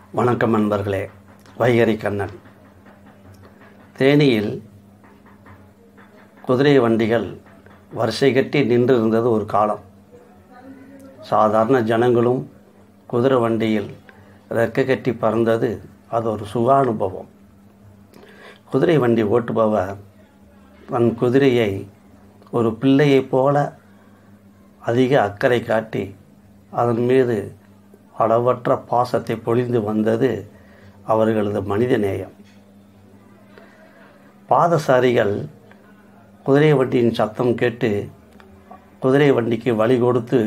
வணக்கம் நண்பர்களே வைகரி கண்ணன் தேனியில் குதிரை வண்டிகள் வரிசை கட்டி நின்று இருந்தது ஒரு காலம் சாதாரண ஜனங்களும் குதிரை வண்டியில் ரெக்க கட்டி பறந்தது அது ஒரு சுகானுபவம் குதிரை வண்டி ஓட்டுபவர் தன் குதிரையை ஒரு பிள்ளையைப் போல அதிக அக்கறை காட்டி அதன் மீது அளவற்ற பாசத்தை பொழிந்து வந்தது அவர்களது மனித நேயம் பாதசாரிகள் குதிரை வண்டியின் சத்தம் கேட்டு குதிரை வண்டிக்கு வழி கொடுத்து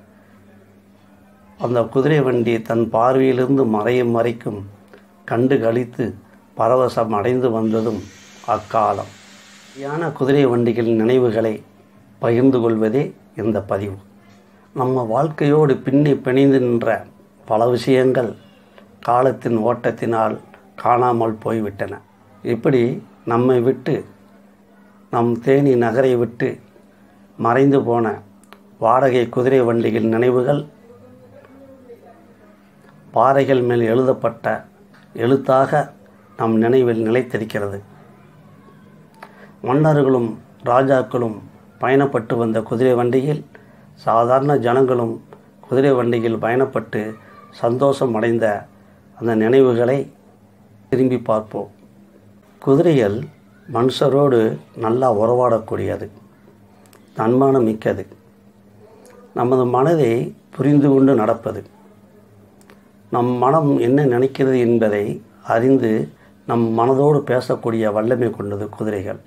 அந்த குதிரை வண்டி தன் பார்வையிலிருந்து மறையும் மறைக்கும் கண்டு கழித்து பரவசம் அடைந்து வந்ததும் அக்காலம் சரியான குதிரை வண்டிகளின் நினைவுகளை பகிர்ந்து கொள்வதே இந்த பதிவு நம்ம வாழ்க்கையோடு பின்னி பிணைந்து நின்ற பல விஷயங்கள் காலத்தின் ஓட்டத்தினால் காணாமல் போய்விட்டன இப்படி நம்மை விட்டு நம் தேனி நகரை விட்டு மறைந்து போன வாடகை குதிரை வண்டிகள் நினைவுகள் பாறைகள் மேல் எழுதப்பட்ட எழுத்தாக நம் நினைவில் நிலைத்திருக்கிறது மன்னர்களும் ராஜாக்களும் பயணப்பட்டு வந்த குதிரை வண்டியில் சாதாரண ஜனங்களும் குதிரை வண்டியில் பயணப்பட்டு சந்தோஷம் அடைந்த அந்த நினைவுகளை திரும்பி பார்ப்போம் குதிரைகள் மனுஷரோடு நல்லா உறவாடக்கூடியது தன்மானம் மிக்கது நமது மனதை புரிந்து கொண்டு நடப்பது நம் மனம் என்ன நினைக்கிறது என்பதை அறிந்து நம் மனதோடு பேசக்கூடிய வல்லமை கொண்டது குதிரைகள்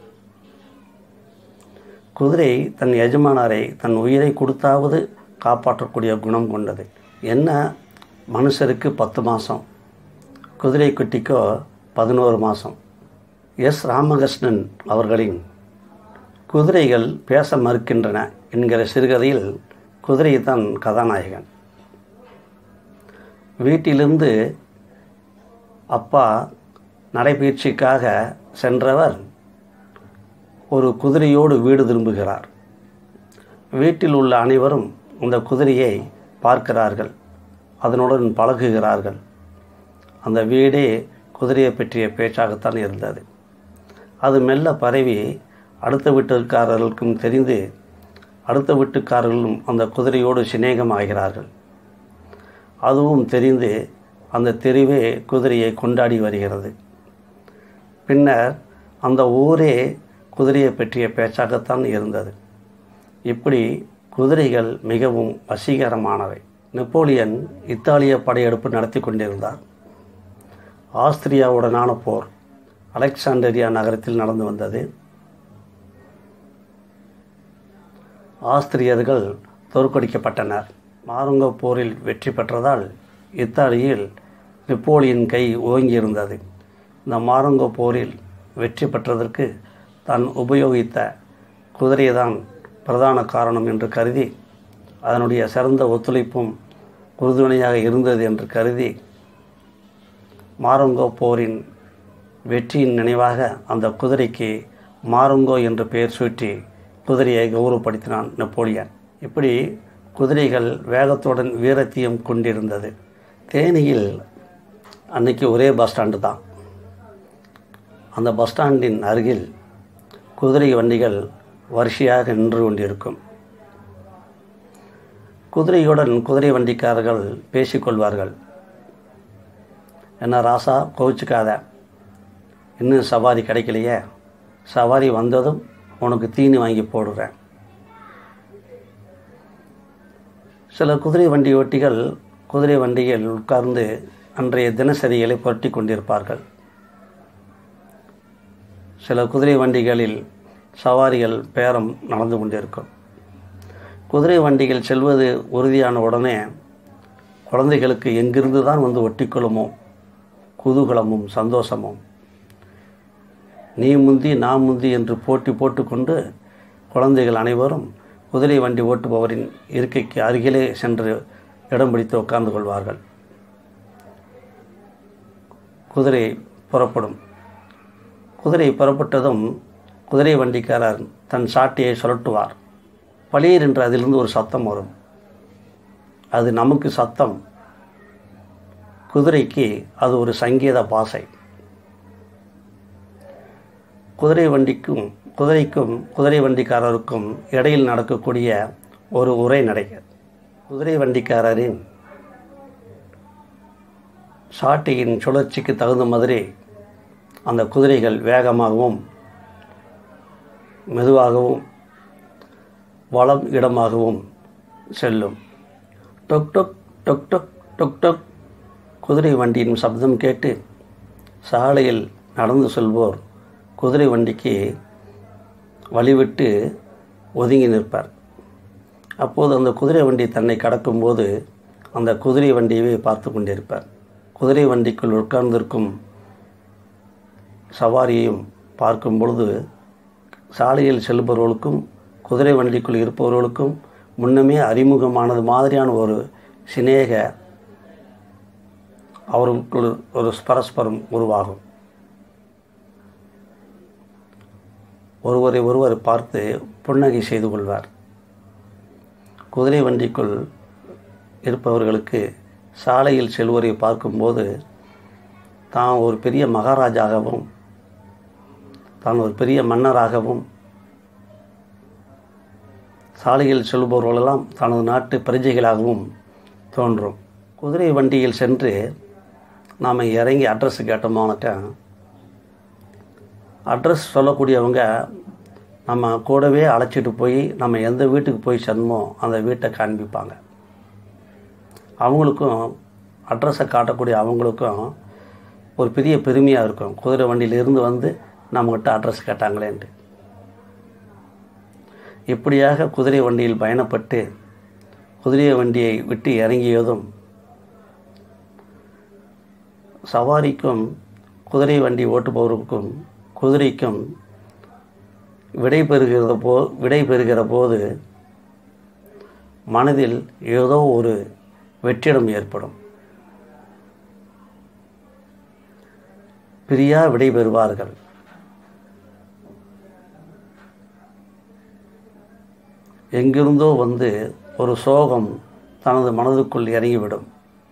குதிரை தன் எஜமானரை தன் உயிரை கொடுத்தாவது காப்பாற்றக்கூடிய குணம் கொண்டது என்ன மனுஷருக்கு பத்து மாதம் குதிரை குட்டிக்கோ பதினோரு மாதம் எஸ் ராமகிருஷ்ணன் அவர்களின் குதிரைகள் பேச மறுக்கின்றன என்கிற சிறுகதையில் குதிரை தான் கதாநாயகன் வீட்டிலிருந்து அப்பா நடைபயிற்சிக்காக சென்றவர் ஒரு குதிரையோடு வீடு திரும்புகிறார் வீட்டில் உள்ள அனைவரும் அந்த குதிரையை பார்க்கிறார்கள் அதனுடன் பழகுகிறார்கள் அந்த வீடே குதிரையை பற்றிய பேச்சாகத்தான் இருந்தது அது மெல்ல பரவி அடுத்த வீட்டுக்காரர்களுக்கும் தெரிந்து அடுத்த வீட்டுக்காரர்களும் அந்த குதிரையோடு சிநேகமாகிறார்கள் அதுவும் தெரிந்து அந்த தெருவே குதிரையை கொண்டாடி வருகிறது பின்னர் அந்த ஊரே குதிரையை பற்றிய பேச்சாகத்தான் இருந்தது இப்படி குதிரைகள் மிகவும் வசீகரமானவை நெப்போலியன் இத்தாலிய படையெடுப்பு நடத்தி கொண்டிருந்தார் ஆஸ்திரியாவுடனான போர் அலெக்சாண்டரியா நகரத்தில் நடந்து வந்தது ஆஸ்திரியர்கள் தோற்கடிக்கப்பட்டனர் மாருங்க போரில் வெற்றி பெற்றதால் இத்தாலியில் நெப்போலியன் கை ஓங்கியிருந்தது இந்த மாருங்க போரில் வெற்றி பெற்றதற்கு தான் உபயோகித்த குதிரைதான் பிரதான காரணம் என்று கருதி அதனுடைய சிறந்த ஒத்துழைப்பும் உறுதுணையாக இருந்தது என்று கருதி மாருங்கோ போரின் வெற்றியின் நினைவாக அந்த குதிரைக்கு மாருங்கோ என்று பெயர் சூட்டி குதிரையை கௌரவப்படுத்தினான் நெப்போலியன் இப்படி குதிரைகள் வேகத்துடன் வீரத்தையும் கொண்டிருந்தது தேனியில் அன்னைக்கு ஒரே பஸ் ஸ்டாண்டு தான் அந்த பஸ் ஸ்டாண்டின் அருகில் குதிரை வண்டிகள் வரிசையாக நின்று கொண்டிருக்கும் குதிரையுடன் குதிரை வண்டிக்காரர்கள் பேசிக்கொள்வார்கள் என்ன ராசா கோவிச்சுக்காத இன்னும் சவாரி கிடைக்கலையே சவாரி வந்ததும் உனக்கு தீனி வாங்கி போடுறேன் சில குதிரை வண்டி ஓட்டிகள் குதிரை வண்டியில் உட்கார்ந்து அன்றைய தினசரிகளை புரட்டி கொண்டிருப்பார்கள் சில குதிரை வண்டிகளில் சவாரிகள் பேரம் நடந்து கொண்டிருக்கும் குதிரை வண்டிகள் செல்வது உறுதியான உடனே குழந்தைகளுக்கு எங்கிருந்து தான் வந்து ஒட்டிக்கொள்ளுமோ குதூகலமும் சந்தோஷமும் நீ முந்தி நான் முந்தி என்று போட்டி போட்டுக்கொண்டு குழந்தைகள் அனைவரும் குதிரை வண்டி ஓட்டுபவரின் இருக்கைக்கு அருகிலே சென்று இடம் பிடித்து உட்கார்ந்து கொள்வார்கள் குதிரை புறப்படும் குதிரை புறப்பட்டதும் குதிரை வண்டிக்காரர் தன் சாட்டியை சுழட்டுவார் பளீர் என்று அதிலிருந்து ஒரு சத்தம் வரும் அது நமக்கு சத்தம் குதிரைக்கு அது ஒரு சங்கீத பாசை குதிரை வண்டிக்கும் குதிரைக்கும் குதிரை வண்டிக்காரருக்கும் இடையில் நடக்கக்கூடிய ஒரு உரை நடக்கிறது குதிரை வண்டிக்காரரின் சாட்டையின் சுழற்சிக்கு தகுந்த மாதிரி அந்த குதிரைகள் வேகமாகவும் மெதுவாகவும் வளம் இடமாகவும் செல்லும் டொக் டொக் டொக் டொக் டொக் டொக் குதிரை வண்டியின் சப்தம் கேட்டு சாலையில் நடந்து செல்வோர் குதிரை வண்டிக்கு வழிவிட்டு ஒதுங்கி நிற்பார் அப்போது அந்த குதிரை வண்டி தன்னை கடக்கும்போது அந்த குதிரை வண்டியவே பார்த்து கொண்டிருப்பார் குதிரை வண்டிக்குள் உட்கார்ந்திருக்கும் சவாரியையும் பார்க்கும் பொழுது சாலையில் செல்பவர்களுக்கும் குதிரை வண்டிக்குள் இருப்பவர்களுக்கும் முன்னமே அறிமுகமானது மாதிரியான ஒரு சிநேக அவர்களுக்குள் ஒரு பரஸ்பரம் உருவாகும் ஒருவரை ஒருவர் பார்த்து புன்னகை செய்து கொள்வார் குதிரை வண்டிக்குள் இருப்பவர்களுக்கு சாலையில் செல்வரை பார்க்கும்போது தான் ஒரு பெரிய மகாராஜாகவும் தான் ஒரு பெரிய மன்னராகவும் சாலையில் செல்பவர்களெல்லாம் தனது நாட்டு பிரஜைகளாகவும் தோன்றும் குதிரை வண்டியில் சென்று நாம் இறங்கி அட்ரஸ் கேட்டோமானாக்கா அட்ரஸ் சொல்லக்கூடியவங்க நம்ம கூடவே அழைச்சிட்டு போய் நம்ம எந்த வீட்டுக்கு போய் சென்னமோ அந்த வீட்டை காண்பிப்பாங்க அவங்களுக்கும் அட்ரஸை காட்டக்கூடிய அவங்களுக்கும் ஒரு பெரிய பெருமையாக இருக்கும் குதிரை வண்டியிலிருந்து வந்து நம்மக்கிட்ட அட்ரஸ் கேட்டாங்களேன்ட்டு இப்படியாக குதிரை வண்டியில் பயணப்பட்டு குதிரை வண்டியை விட்டு இறங்கியதும் சவாரிக்கும் குதிரை வண்டி ஓட்டுபவருக்கும் குதிரைக்கும் விடை பெறுகிற போ விடை பெறுகிற போது மனதில் ஏதோ ஒரு வெற்றிடம் ஏற்படும் பிரியா விடை பெறுவார்கள் எங்கிருந்தோ வந்து ஒரு சோகம் தனது மனதுக்குள் இறங்கிவிடும்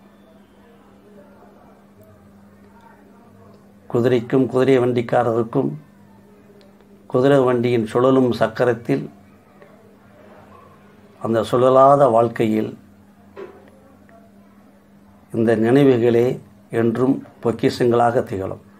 குதிரைக்கும் குதிரை வண்டிக்காரருக்கும் குதிரை வண்டியின் சுழலும் சக்கரத்தில் அந்த சுழலாத வாழ்க்கையில் இந்த நினைவுகளே என்றும் பொக்கிஷங்களாக திகழும்